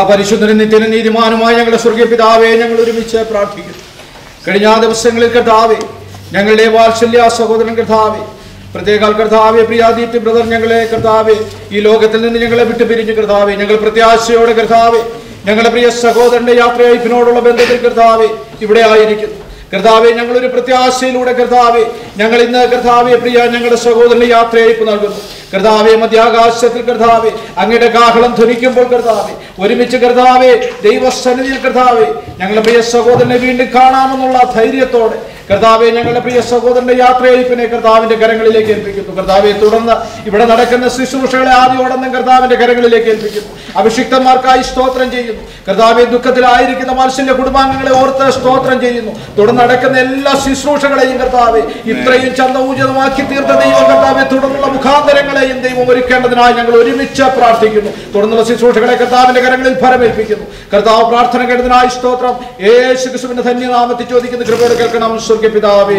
മഹാപരിശുദ്ധനും നിത്യനും നീതിമാനുമായ ഞങ്ങളുടെ സ്വർഗീയ പിതാവേ ഞങ്ങൾ ഒരുമിച്ച് പ്രാർത്ഥിക്കുന്നു കഴിഞ്ഞ ദിവസങ്ങളിൽ കർത്താവേ ഞങ്ങളുടെ വാത്സല്യ സഹോദരൻ കർത്താവേ പ്രത്യേക കർത്താവെ പ്രിയാദീപ്തി ബ്രദർ ഞങ്ങളെ കർത്താവെ ഈ ലോകത്തിൽ നിന്ന് ഞങ്ങളെ വിട്ടു പിരിഞ്ഞു കർത്താവെ ഞങ്ങൾ പ്രത്യാശയോടെ കർത്താവെ ഞങ്ങളുടെ പ്രിയ സഹോദരന്റെ യാത്രയയപ്പിനോടുള്ള ബന്ധത്തിൽ കർത്താവെ ഇവിടെ ആയിരിക്കുന്നു കർത്താവെ ഞങ്ങളൊരു പ്രത്യാശയിലൂടെ കർത്താവെ ഞങ്ങൾ ഇന്ന് കർത്താവെ പ്രിയ ഞങ്ങളുടെ സഹോദരന് യാത്രയയപ്പ് നൽകുന്നു കർത്താവെ മധ്യാകാശത്തിൽ കർത്താവെ അങ്ങയുടെ കാഹളം ധ്വനിക്കുമ്പോൾ കർത്താവെ ഒരുമിച്ച് കർത്താവെ ദൈവസന്നിധിയിൽ കർത്താവെ ഞങ്ങളുടെ പ്രിയ സഹോദരനെ വീണ്ടും കാണാമെന്നുള്ള ധൈര്യത്തോടെ കർത്താവെ ഞങ്ങളുടെ പ്രിയ സഹോദരന്റെ യാത്രയയപ്പിനെ കർത്താവിന്റെ കരങ്ങളിലേക്ക് ഏൽപ്പിക്കുന്നു കർത്താവെ തുടർന്ന് ഇവിടെ നടക്കുന്ന ശുശ്രൂഷകളെ ആദ്യോടൊന്നും കർത്താവിന്റെ കരങ്ങളിലേക്ക് ഏൽപ്പിക്കുന്നു അഭിഷിക്തന്മാർക്കായി സ്തോത്രം ചെയ്യുന്നു കർത്താവെ ദുഃഖത്തിലായിരിക്കുന്ന മത്സ്യന്റെ കുടുംബാംഗങ്ങളെ ഓർത്ത് സ്തോത്രം ചെയ്യുന്നു തുടർന്ന് നടക്കുന്ന എല്ലാ ശുശ്രൂഷകളെയും കർത്താവെ ഇത്രയും ചന്തഊചിതമാക്കി തീർത്ത ദൈവം കർത്താവെ തുടർന്നുള്ള മുഖാന്തരങ്ങളെയും ദൈവം ഒരുക്കേണ്ടതിനായി ഞങ്ങൾ ഒരുമിച്ച് പ്രാർത്ഥിക്കുന്നു തുടർന്നുള്ള ശുശ്രൂഷകളെ കർത്താവിന്റെ കരങ്ങളിൽ ഫലമേൽപ്പിക്കുന്നു കർത്താവ് പ്രാർത്ഥന കേട്ടതിനായി സ്തോത്രം യേശു ക്രിസ്തുവിന്റെ ധന്യനാമത്തിൽ ചോദിക്കുന്ന കൃപയോടെ കേൾക്കണം സ്വർഗ്ഗ പിതാവേ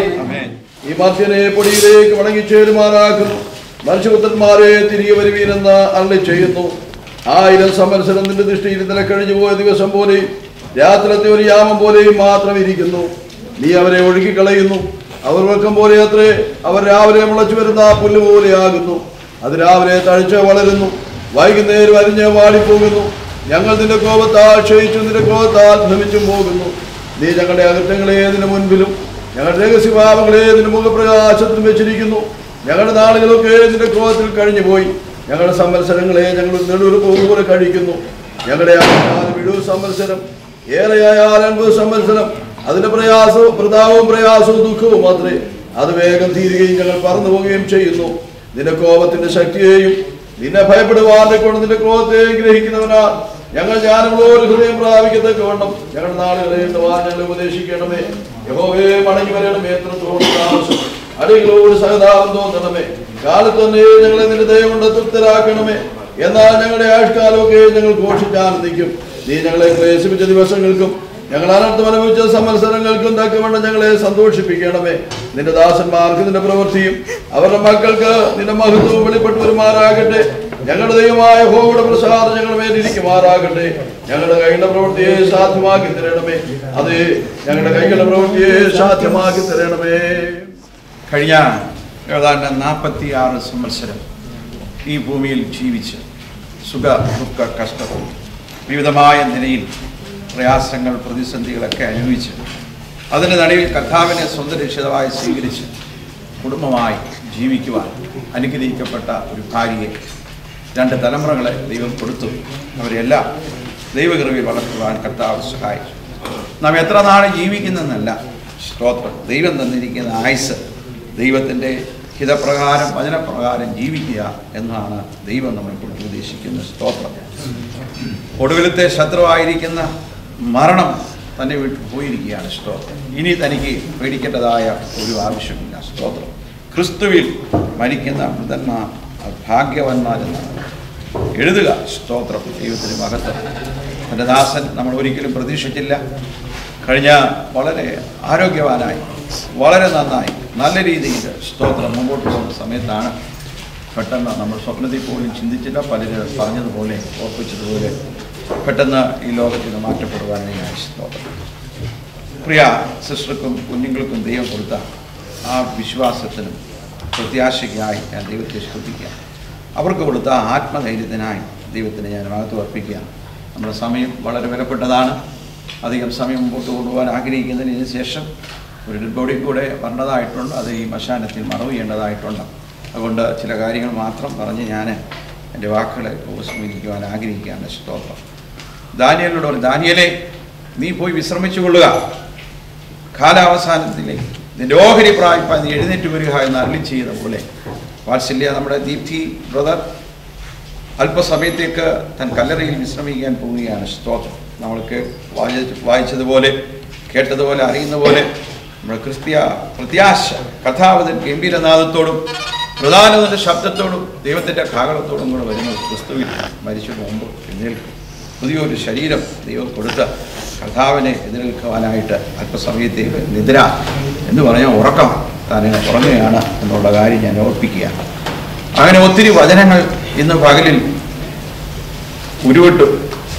ഈ മധ്യനെ പൊടിയിലേക്ക് മടങ്ങിച്ചേരുമാറാക്കുന്നു മനുഷ്യപുത്രന്മാരെ തിരികെ വരുവീനെന്ന് അള്ളി ചെയ്യുന്നു ആയിരം സംവത്സരം നിന്റെ ദൃഷ്ടിയിൽ ഇന്നലെ കഴിഞ്ഞു പോയ ദിവസം പോലെയും രാത്രിലത്തെ ഒരു യാമം പോലെയും മാത്രം ഇരിക്കുന്നു നീ അവരെ ഒഴുകിക്കളയുന്നു അവർ വെക്കം പോലെ അത്രേ അവർ രാവിലെ മുളച്ചു വരുന്ന പുല്ല് പോലെയാകുന്നു അത് രാവിലെ തഴച്ച് വളരുന്നു വൈകുന്നേരം അരിഞ്ഞ് വാടിപ്പോകുന്നു ഞങ്ങൾ നിന്റെ കോപത്താൽ ക്ഷയിച്ചു നിന്റെ കോപത്താൽ ഭ്രമിച്ചും പോകുന്നു നീ ഞങ്ങളുടെ അകറ്റങ്ങളെ നിന്റെ മുൻപിലും ഞങ്ങളുടെ രഹസ്യഭാവങ്ങളെ നിന്റെ മുഖപ്രകാശത്തിലും വെച്ചിരിക്കുന്നു ഞങ്ങളുടെ നാളുകളൊക്കെ നിന്റെ ക്രോധത്തിൽ കഴിഞ്ഞു പോയി ഞങ്ങളുടെ സംവത്സരങ്ങളെ ഞങ്ങൾ നെടുവൊരു പോലെ കഴിക്കുന്നു ഞങ്ങളുടെ വിടു സംവത്സരം ഏറെയായാൽ അൻപത് സംവത്സരം അതിന്റെ പ്രയാസവും പ്രതാപവും പ്രയാസവും ദുഃഖവും മാത്രമേ അത് വേഗം തീരുകയും ഞങ്ങൾ പറന്നു പോവുകയും ചെയ്യുന്നു നിന്റെ കോപത്തിന്റെ ശക്തിയെയും നിന്നെ ഭയപ്പെടുവാനെ കൊണ്ട് നിന്റെ ക്രോധത്തെയും ഗ്രഹിക്കുന്നവനാ ഞങ്ങൾ ജ്ഞാനമുള്ള ഒരു ഹൃദയം പ്രാപിക്കത്തക്ക വണ്ണം ഞങ്ങളുടെ നാളുകളെ ഞങ്ങളെ ഉപദേശിക്കണമേ യഹോവേ മടങ്ങി വരണമേ എത്രത്തോളം താമസം അടികളോട് സഹതാപം തോന്നണമേ കാലത്ത് തന്നെ ഞങ്ങളെ നിന്റെ ദയ കൊണ്ട് തൃപ്തരാക്കണമേ എന്നാൽ ഞങ്ങളുടെ ആഷ്കാലമൊക്കെ ഞങ്ങൾ ഘോഷിച്ചാനന്ദിക്കും നീ ഞങ്ങളെ ക്ലേശിപ്പിച്ച ദിവസങ്ങൾക്കും ഞങ്ങൾ അനർത്ഥം അനുഭവിച്ച സംവത്സരങ്ങൾക്കും തക്കവണ്ണം ഞങ്ങളെ സന്തോഷിപ്പിക്കണമേ നിന്റെ ദാസന്മാർക്ക് നിന്റെ പ്രവൃത്തിയും അവരുടെ മക്കൾക്ക് നിന്റെ മഹത്വവും വെളിപ്പെട്ടു വരുമാറാകട്ടെ ഞങ്ങളുടെ ദൈവമായ ഹോയുടെ പ്രസാദം ഞങ്ങളുടെ മേലിരിക്കുമാറാകട്ടെ ഞങ്ങളുടെ കൈകളുടെ പ്രവൃത്തിയെ സാധ്യമാക്കി തരണമേ അതെ ഞങ്ങളുടെ കൈകളുടെ പ്രവൃത്തിയെ സാധ്യമാക്കി തരണമേ കഴിഞ്ഞ ഏതാണ്ട് നാൽപ്പത്തി ആറ് സംവത്സരം ഈ ഭൂമിയിൽ ജീവിച്ച് സുഖ ദുഃഖ കഷ്ടം വിവിധമായ നിലയിൽ പ്രയാസങ്ങൾ പ്രതിസന്ധികളൊക്കെ അനുഭവിച്ച് അതിൻ്റെ നടുവിൽ കർത്താവിനെ സ്വന്തം രക്ഷിതമായി സ്വീകരിച്ച് കുടുംബമായി ജീവിക്കുവാൻ അനുഗ്രഹിക്കപ്പെട്ട ഒരു ഭാര്യയെ രണ്ട് തലമുറകളെ ദൈവം കൊടുത്തു അവരെല്ലാം ദൈവകൃപയിൽ വളർത്തുവാൻ കർത്താവ് സഹായിച്ചു നാം എത്ര നാൾ ജീവിക്കുന്നെന്നല്ല സ്തോത്രം ദൈവം തന്നിരിക്കുന്ന ആയുസ് ദൈവത്തിൻ്റെ ഹിതപ്രകാരം വചനപ്രകാരം ജീവിക്കുക എന്നാണ് ദൈവം നമ്മളെ കൊണ്ട് ഉദ്ദേശിക്കുന്ന സ്തോത്രം ഒടുവിലത്തെ ശത്രുവായിരിക്കുന്ന മരണം തന്നെ വിട്ടു പോയിരിക്കുകയാണ് സ്തോത്രം ഇനി തനിക്ക് പേടിക്കേണ്ടതായ ഒരു ആവശ്യമില്ല സ്തോത്രം ക്രിസ്തുവിൽ മരിക്കുന്ന മൃതന്മാർ ഭാഗ്യവന്മാരെന്നാണ് എഴുതുക സ്തോത്രം ദൈവത്തിന് മഹത്വം എൻ്റെ ദാസൻ നമ്മൾ ഒരിക്കലും പ്രതീക്ഷിച്ചില്ല കഴിഞ്ഞ വളരെ ആരോഗ്യവാനായി വളരെ നന്നായി നല്ല രീതിയിൽ സ്തോത്രം മുമ്പോട്ട് പോകുന്ന സമയത്താണ് പെട്ടെന്ന് നമ്മൾ സ്വപ്നത്തിൽ പോലും ചിന്തിച്ചില്ല പലരും പറഞ്ഞതുപോലെ ഓർപ്പിച്ചതുപോലെ പെട്ടെന്ന് ഈ ലോകത്തിൽ നിന്ന് മാറ്റപ്പെടുവാനായി സ്തോത്രം പ്രിയ സിസ്റ്റർക്കും കുഞ്ഞുങ്ങൾക്കും ദൈവം കൊടുത്ത ആ വിശ്വാസത്തിനും പ്രത്യാശയ്ക്കായി ഞാൻ ദൈവത്തെ സ്തുതിക്കുക അവർക്ക് കൊടുത്ത ആത്മധൈര്യത്തിനായി ദൈവത്തിന് ഞാൻ ഭാഗത്ത് അർപ്പിക്കുകയാണ് നമ്മുടെ സമയം വളരെ വിലപ്പെട്ടതാണ് അധികം സമയം മുമ്പോട്ട് കൊണ്ടുപോകാൻ ആഗ്രഹിക്കുന്നതിന് ശേഷം ഒരു ഡെഡ് ബോഡി കൂടെ വരേണ്ടതായിട്ടുണ്ട് അത് ഈ മശാനത്തിൽ മറവ് ചെയ്യേണ്ടതായിട്ടുണ്ട് അതുകൊണ്ട് ചില കാര്യങ്ങൾ മാത്രം പറഞ്ഞ് ഞാൻ എൻ്റെ വാക്കുകളെ ഉപസംഹരിക്കുവാൻ ആഗ്രഹിക്കുകയാണ് സ്തോത്രം ദാനിയലിനോട് പറഞ്ഞു ദാനിയലെ നീ പോയി വിശ്രമിച്ചു കൊള്ളുക കാലാവസാനത്തിലേക്ക് നിന്റെ ഓഹരി പ്രായപ്പാൻ നീ എഴുന്നേറ്റ് വരിക എന്ന് അരളി ചെയ്ത പോലെ വാത്സല്യ നമ്മുടെ ദീപ്തി ബ്രദർ അല്പസമയത്തേക്ക് തൻ കല്ലറയിൽ വിശ്രമിക്കാൻ പോവുകയാണ് സ്തോത്രം നമ്മൾക്ക് വായിച്ച വായിച്ചതുപോലെ കേട്ടതുപോലെ അറിയുന്ന പോലെ നമ്മുടെ ക്രിസ്തീയ പ്രത്യാശ കഥാവതൻ ഗംഭീരനാഥത്തോടും പ്രധാനതിൻ്റെ ശബ്ദത്തോടും ദൈവത്തിൻ്റെ കാകളത്തോടും കൂടെ വരുന്നത് ക്രിസ്തുവിൽ മരിച്ചു മുമ്പ് എഴുന്നേൽക്കും പുതിയൊരു ശരീരം ദൈവം കൊടുത്ത കർത്താവിനെ എതിരേൽക്കുവാനായിട്ട് അല്പസമയത്തേക്ക് നിദ്ര എന്ന് പറഞ്ഞാൽ ഉറക്കം താൻ ഉറങ്ങുകയാണ് എന്നുള്ള കാര്യം ഞാൻ ഓർപ്പിക്കുകയാണ് അങ്ങനെ ഒത്തിരി വചനങ്ങൾ ഇന്ന് പകലിൽ ഉരുവിട്ടു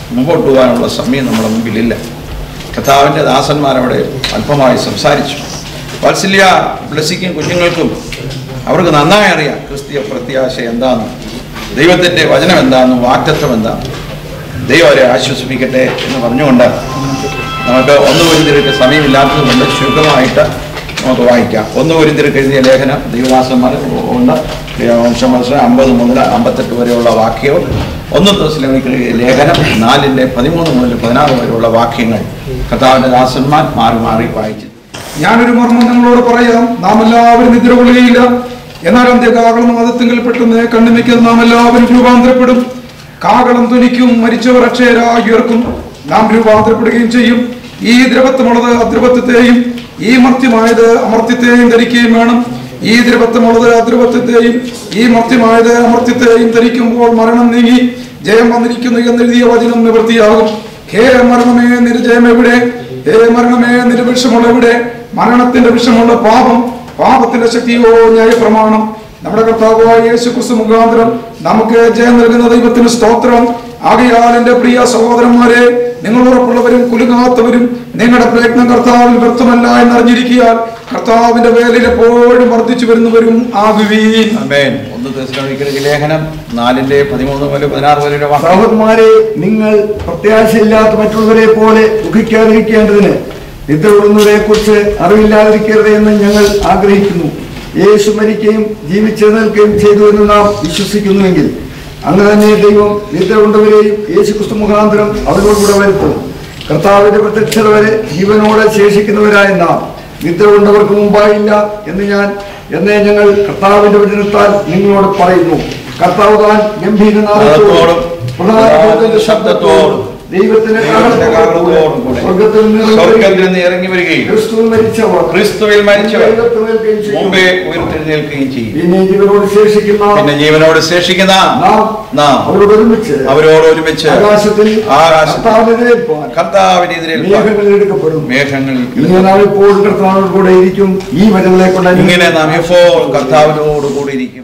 മുമ്പോട്ട് പോകാനുള്ള സമയം നമ്മുടെ മുമ്പിലില്ല കഥാവിൻ്റെ ദാസന്മാരവിടെ അല്പമായി സംസാരിച്ചു വാത്സല്യ ബ്ലസ്സിക്കും കുഞ്ഞുങ്ങൾക്കും അവർക്ക് നന്നായി അറിയാം ക്രിസ്തീയ പ്രത്യാശ എന്താണെന്ന് ദൈവത്തിൻ്റെ വചനം എന്താണെന്നും വാക്തത്വം എന്താണെന്നും ദൈവം അവരെ ആശ്വസിപ്പിക്കട്ടെ എന്ന് പറഞ്ഞുകൊണ്ട് നമുക്ക് ഒന്ന് ഒരു സമയമില്ലാത്തത് കൊണ്ട് ശുദ്ധമായിട്ട് നമുക്ക് വായിക്കാം ഒന്ന് ഒരു എഴുതിയ ലേഖനം ദൈവദാസന്മാർ ഉണ്ട് വംശം വർഷം അമ്പത് മുതൽ അമ്പത്തെട്ട് വരെയുള്ള വാക്യവും ഒന്ന് ദിവസം ലേഖനം നാലിൻ്റെ പതിമൂന്ന് മുതൽ പതിനാറ് വരെയുള്ള വാക്യങ്ങൾ കർത്താവിൻ്റെ ദാസന്മാർ മാറി മാറി വായിച്ചു ഞാനൊരു മർമ്മം നിങ്ങളോട് പറയാം നാം എല്ലാവരും നിദ്ര കൊള്ളുകയില്ല എന്നാൽ അന്ത്യകാകളം മതത്തിങ്കിൽ പെട്ടെന്ന് കണ്ണിമയ്ക്കൽ നാം എല്ലാവരും രൂപാന്തരപ്പെടും കാകളം ധ്വനിക്കും മരിച്ചവർ അക്ഷയരായി ഉയർക്കും നാം രൂപാന്തരപ്പെടുകയും ചെയ്യും ഈ ദ്രവത്വമുള്ളത് അദ്രവത്വത്തെയും ഈ മർത്യമായത് അമർത്യത്തെയും ധരിക്കുകയും വേണം ഈ ദ്രവത്വമുള്ളത് അദ്രവത്വത്തെയും ഈ മർത്യമായത് അമർത്യത്തെയും ധരിക്കുമ്പോൾ മരണം നീങ്ങി ജയം വന്നിരിക്കുന്നു എന്നെഴുതിയ വചനം നിവൃത്തിയാകും ഹേ മരണമേ നിരുജയം എവിടെ ഹേ മരണമേ നിന്റെ വിഷമുള്ള എവിടെ മരണത്തിന്റെ വിഷമുള്ള പാപം പാപത്തിന്റെ ശക്തിയോ ന്യായപ്രമാണം നമ്മുടെ കർത്താവായ യേശു ക്രിസ്തു മുഖാന്തരം നമുക്ക് ജയം നൽകുന്ന ദൈവത്തിന് സ്തോത്രം ആകയാൽ എന്റെ പ്രിയ സഹോദരന്മാരെ നിങ്ങൾ ഉറപ്പുള്ളവരും കുലുങ്ങാത്തവരും നിങ്ങളുടെ പ്രയത്നം കർത്താവിൽ വ്യർത്ഥമല്ല എന്നറിഞ്ഞിരിക്കാൻ കർത്താവിന്റെ വേലയിൽ എപ്പോഴും വർദ്ധിച്ചു വരുന്നവരും ആകുവീൻ അമേൻ ഒന്ന് ദിവസം ലേഖനം നാലിൻ്റെ പതിമൂന്ന് മുതൽ പതിനാറ് വരെയുള്ള വാക്യം സഹോദരന്മാരെ നിങ്ങൾ പ്രത്യാശയില്ലാത്ത മറ്റുള്ളവരെ പോലെ ദുഃഖിക്കാതിരിക്കേണ്ടതിന് നിദ്രകൊള്ളുന്നവരെ കുറിച്ച് അറിവില്ലാതിരിക്കരുത് എന്ന് ഞങ്ങൾ ആഗ്രഹിക്കുന്നു യേശു മരിക്കുകയും ജീവിച്ചെഴുന്നേൽക്കുകയും ചെയ്തു എന്ന് നാം വിശ്വസിക്കുന്നുവെങ്കിൽ അങ്ങനെ തന്നെ ദൈവം നിദ്ര കൊണ്ടവരെയും യേശു ക്രിസ്തു മുഖാന്തരം അവരോടുകൂടെ വരുത്തും കർത്താവിന്റെ പ്രത്യക്ഷത വരെ ജീവനോടെ ശേഷിക്കുന്നവരായ നാം നിദ്ര കൊണ്ടവർക്ക് മുമ്പായില്ല എന്ന് ഞാൻ എന്നേ ഞങ്ങൾ കർത്താവിന്റെ വചനത്താൽ നിങ്ങളോട് പറയുന്നു കർത്താവ് താൻ ഗംഭീരനാഥത്തോടും പ്രധാനത്തിന്റെ ശബ്ദത്തോടും ദൈവത്തിന്റെ ദൈവത്തിന്റെ കാഹളത്തോടും കൂടെ സ്വർഗത്തിൽ നിന്ന് സ്വർഗ്ഗത്തിൽ നിന്ന് ഇറങ്ങി വരികയും ക്രിസ്തുവിൽ മരിച്ചവർ ക്രിസ്തുവിൽ മരിച്ചവർ ഉയർത്തെഴുന്നേൽക്കുകയും ചെയ്യും. മുമ്പേ ഉയർത്തെഴുന്നേൽക്കുകയും ചെയ്യും പിന്നെ ജീവനോട് ശേഷിക്കുന്ന പിന്നെ ജീവനോട് ശേഷിക്കുന്ന നാം നാം അവരോട് ഒരുമിച്ച് അവരോട് ഒരുമിച്ച് ആകാശത്തിൽ ആകാശത്തിൽ കർത്താവിനെതിരേൽപ്പാൻ കർത്താവിനെതിരെ മേഘങ്ങളിൽ എടുക്കപ്പെടും മേഘങ്ങളിൽ ഇങ്ങനെ നാം ഇപ്പോൾ കർത്താവിനോട് കൂടെ ഇരിക്കും ഈ വചനങ്ങളെ കൊണ്ട് ഇങ്ങനെ നാം ഇപ്പോൾ കർത്താവിനോട് കൂടി ഇരിക്കും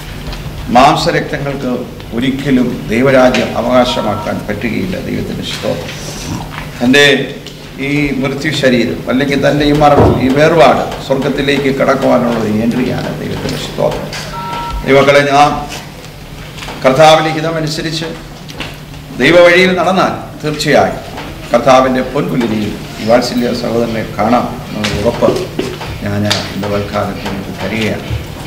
മാംസരക്തങ്ങൾക്ക് ഒരിക്കലും ദൈവരാജ്യം അവകാശമാക്കാൻ പറ്റുകയില്ല ദൈവത്തിൻ്റെ സ്തോത്രം തൻ്റെ ഈ മൃത്യു ശരീരം അല്ലെങ്കിൽ തൻ്റെ ഈ മരണം ഈ വേർപാട് സ്വർഗത്തിലേക്ക് കടക്കുവാനുള്ള ഒരു എൻട്രിയാണ് ദൈവത്തിൻ്റെ സ്തോത്രം ദൈവങ്ങളെ നാം കർത്താവിൻ്റെ ഹിതമനുസരിച്ച് ദൈവവഴിയിൽ നടന്നാൽ തീർച്ചയായും കർത്താവിൻ്റെ പൊൻപുലരിയിൽ ഈ വാത്സല്യ സഹോദരനെ കാണാം എന്നുള്ള ഉറപ്പ് ഞാൻ ഇന്ന് വൽക്കാലത്ത് നിങ്ങൾക്ക് തരികയാണ്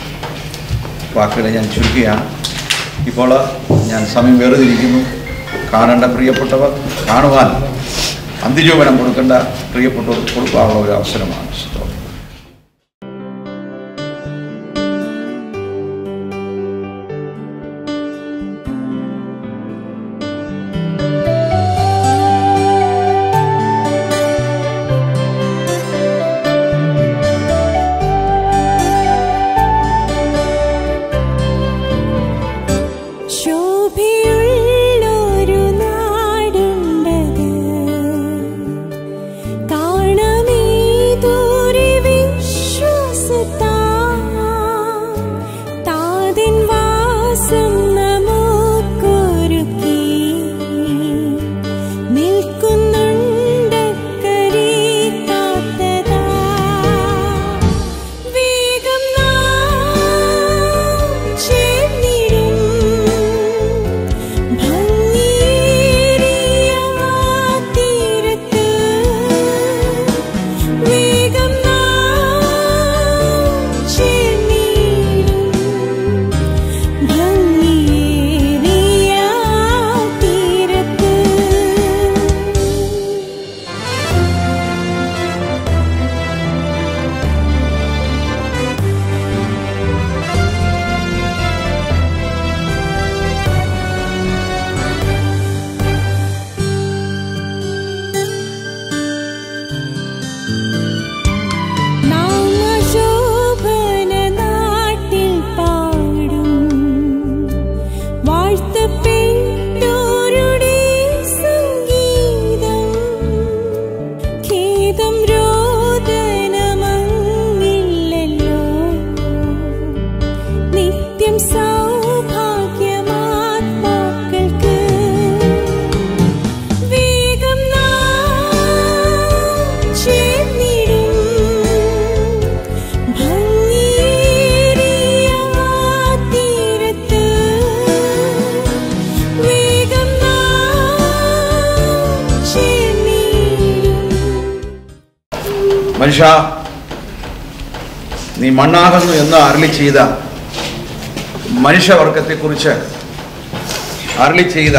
വാക്കുകളെ ഞാൻ ചുരുക്കുകയാണ് ഇപ്പോൾ ഞാൻ സമയം വേർതിരിക്കുന്നു കാണേണ്ട പ്രിയപ്പെട്ടവർ കാണുവാൻ അന്ത്യജീവനം കൊടുക്കേണ്ട പ്രിയപ്പെട്ടവർ കൊടുക്കാനുള്ള ഒരു അവസരമാണ് സ്തോത്രം ശോഭയുള്ളൊരു നാടുണ്ടത് കാണമേ ദൂരെ മനുഷ്യ നീ മണ്ണാകുന്നു എന്ന് അരളി ചെയ്ത മനുഷ്യവർഗത്തെക്കുറിച്ച് അരളി ചെയ്ത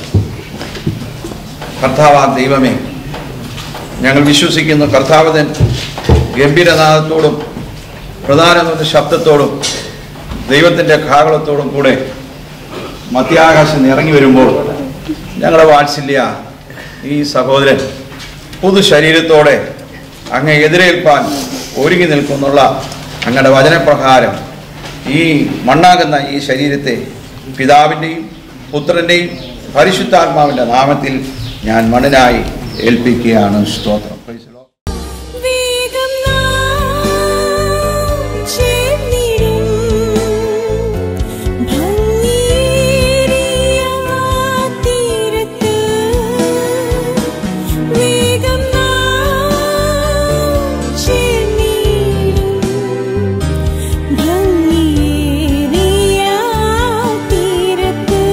കർത്താവാ ദൈവമേ ഞങ്ങൾ വിശ്വസിക്കുന്നു കർത്താവതൻ ഗംഭീരനാഥത്തോടും പ്രധാനമന്ത്രി ശബ്ദത്തോടും ദൈവത്തിൻ്റെ കാകളത്തോടും കൂടെ മധ്യാകാശം ഇറങ്ങി വരുമ്പോൾ ഞങ്ങളുടെ വാത്സല്യ ഈ സഹോദരൻ പുതു ശരീരത്തോടെ അങ്ങ് എതിരേൽപ്പാൻ ഒരുങ്ങി നിൽക്കുന്നുള്ള അങ്ങയുടെ വചനപ്രകാരം ഈ മണ്ണാകുന്ന ഈ ശരീരത്തെ പിതാവിൻ്റെയും പുത്രൻ്റെയും പരിശുദ്ധാത്മാവിൻ്റെ നാമത്തിൽ ഞാൻ മണ്ണിനായി ഏൽപ്പിക്കുകയാണ് സ്തോത്രം Praise the Lord. വേഗം നാം ചേർന്നിടും ഭംഗിയേറിയ തീരത്ത് വേഗം നാം ചേർന്നിടും ഭംഗിയേറിയ തീരത്ത്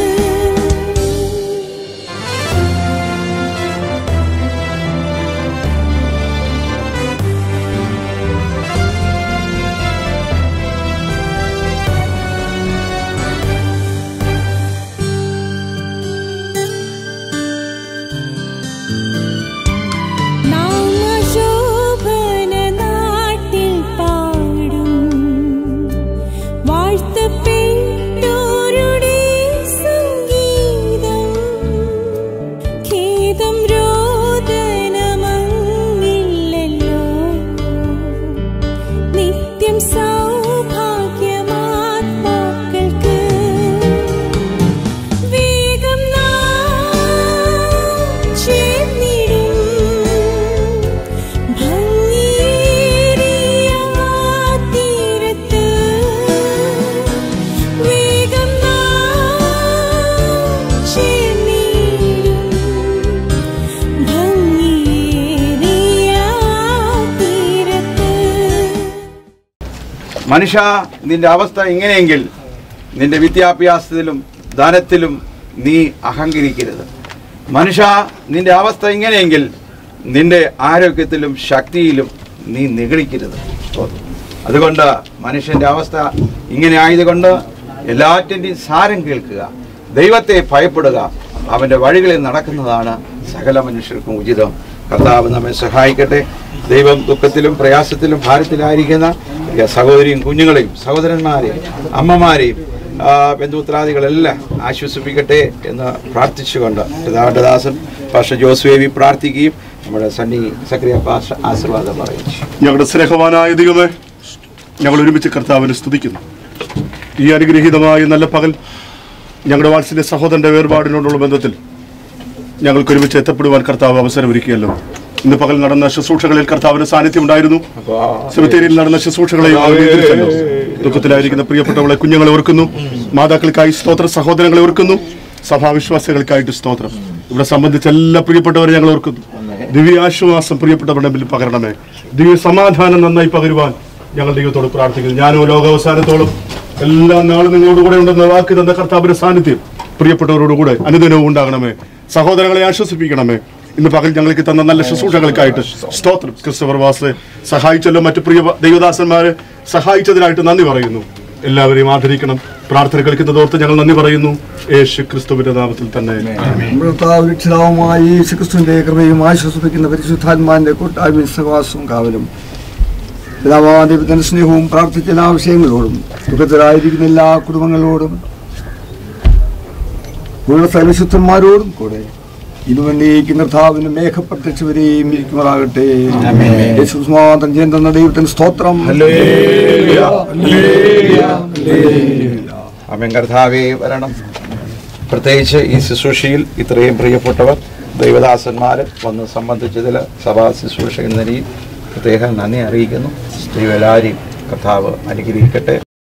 നാമശോഭന നാട്ടിൽ പാടും വാഴ്ത്തപ്പെട്ടോരുടെ സംഗീതം ഖേദം രോദനമങ്ങില്ലല്ലോ നിത്യം സൗഭാഗ്യമാത്മാക്കൾക്ക് വേഗം നാം ചേർന്നിടും ഭംഗിയേറിയ തീരത്ത് വേഗം നാം ചേർന്നിടും ഭംഗിയേറിയ തീരത്ത് മനുഷ്യ നിന്റെ അവസ്ഥ ഇങ്ങനെയെങ്കിൽ നിന്റെ വിദ്യാഭ്യാസത്തിലും ധനത്തിലും നീ അഹങ്കരിക്കരുത് മനുഷ്യ നിന്റെ അവസ്ഥ ഇങ്ങനെയെങ്കിൽ നിന്റെ ആരോഗ്യത്തിലും ശക്തിയിലും നീ നിഗളിക്കരുത് അതുകൊണ്ട് മനുഷ്യന്റെ അവസ്ഥ ഇങ്ങനെ ആയതുകൊണ്ട് എല്ലാറ്റിൻ്റെയും സാരം കേൾക്കുക ദൈവത്തെ ഭയപ്പെടുക അവൻ്റെ വഴികളിൽ നടക്കുന്നതാണ് സകല മനുഷ്യർക്കും ഉചിതം കർത്താവ് നമ്മെ സഹായിക്കട്ടെ ദൈവം ദുഃഖത്തിലും പ്രയാസത്തിലും ഭാരത്തിലായിരിക്കുന്ന പ്രിയ സഹോദരിയും കുഞ്ഞുങ്ങളെയും സഹോദരന്മാരെയും അമ്മമാരെയും ആ, ബന്ധുമിത്രാദികളെല്ലാം ആശ്വസിപ്പിക്കട്ടെ എന്ന് പ്രാർത്ഥിച്ചുകൊണ്ട് പിതാവിൻ്റെ ദാസൻ പാഷ ജോസ്വേവി പ്രാർത്ഥിക്കുകയും നമ്മുടെ സണ്ണി സക്രിയ പാഷ ആശീർവാദം പറയും ഞങ്ങളുടെ സ്നേഹവാനായ ദൈവമേ ഞങ്ങൾ ഒരുമിച്ച് കർത്താവിനെ സ്തുതിക്കുന്നു ഈ അനുഗ്രഹീതമായ നല്ല പകൽ ഞങ്ങളുടെ വാത്സല്യ സഹോദരന്റെ വേർപാടിനോടുള്ള ബന്ധത്തിൽ ഞങ്ങൾക്ക് ഒരുമിച്ച് എത്തപ്പെടുവാൻ കർത്താവ് അവസരമൊരുക്കിയല്ലോ ഇന്ന് പകൽ നടന്ന ശുശ്രൂഷകളിൽ കർത്താവിന്റെ സാന്നിധ്യം ഉണ്ടായിരുന്നു സെമിത്തേരിയിൽ നടന്ന ശുശ്രൂഷകളെ ഞങ്ങൾ വീണ്ടെടുത്തല്ലോ. ദുഃഖത്തിലായിരിക്കുന്ന പ്രിയപ്പെട്ടവളെ കുഞ്ഞുങ്ങളെ ഓർക്കുന്നു മാതാക്കൾക്കായി സ്തോത്ര സഹോദരങ്ങളെ ഓർക്കുന്നു സഭാവിശ്വാസികൾക്കായിട്ട് സ്തോത്രം ഇവിടെ സംബന്ധിച്ച എല്ലാ പ്രിയപ്പെട്ടവരെ ഞങ്ങൾ ഓർക്കുന്നു ദിവ്യാശ്വാസം പ്രിയപ്പെട്ടവരുടെ മുമ്പിൽ പകരണമേ ദിവ്യ സമാധാനം നന്നായി പകരുവാൻ ഞങ്ങൾ ദൈവത്തോട് പ്രാർത്ഥിക്കുന്നു ഞാനോ ലോകാവസാനത്തോളം എല്ലാ നാളും നിങ്ങളോട് കൂടെ ഉണ്ടെന്ന വാക്ക് തന്ന കർത്താവിന്റെ സാന്നിധ്യം പ്രിയപ്പെട്ടവരോടുകൂടെ അനുദിനവും ഉണ്ടാകണമേ സഹോദരങ്ങളെ ആശ്വസിപ്പിക്കണമേ ഇന്ന് പകൽ ഞങ്ങൾക്ക് തന്ന നല്ല ശുശ്രൂഷകൾക്കായിട്ട് സ്തോത്രം ക്രിസ്തഫർ വാസ് സഹായിച്ചല്ലോ മറ്റു പ്രിയ ദൈവദാസന്മാരെ സഹായിച്ചതിനായിട്ട് നന്ദി പറയുന്നു എല്ലാവരെയും ആദരിക്കണം പ്രാർത്ഥന കേൾക്കുന്നതോർത്ത് ഞങ്ങൾ നന്ദി പറയുന്നു യേശു ക്രിസ്തുവിന്റെ നാമത്തിൽ തന്നെ കർത്താവ് രക്ഷിതാവുമായ യേശുക്രിസ്തുവിന്റെ കൃപയും ആശ്വസിപ്പിക്കുന്ന പരിശുദ്ധാത്മാന്റെ കൂട്ടായ്മ സഹവാസവും കാവലും പിതാവായ ദൈവത്തിന്റെ സ്നേഹവും പ്രാർത്ഥിച്ച എല്ലാ വിഷയങ്ങളോടും ദുഃഖത്തിലായിരിക്കുന്ന എല്ലാ കുടുംബങ്ങളോടും ഉള്ള സർവശുദ്ധന്മാരോടും കൂടെ ഇതുവന്നേക്കും കർത്താവിന് മേഘപ്രത്യക്ഷവരെയും ഇരിക്കുമാറാകട്ടെ യേശു മാത്രം ചെയ്യുന്ന ദൈവത്തിന് സ്തോത്രം അമ്മൻ കർത്താവേ വരണം പ്രത്യേകിച്ച് ഈ ശുശ്രൂഷയിൽ ഇത്രയും പ്രിയപ്പെട്ടവർ ദൈവദാസന്മാർ വന്ന് സംബന്ധിച്ചതിൽ സഭാ ശുശ്രൂഷ എന്ന നിലയിൽ പ്രത്യേകം നന്ദി അറിയിക്കുന്നു ദൈവം എല്ലാവരെയും കർത്താവ് അനുഗ്രഹിക്കട്ടെ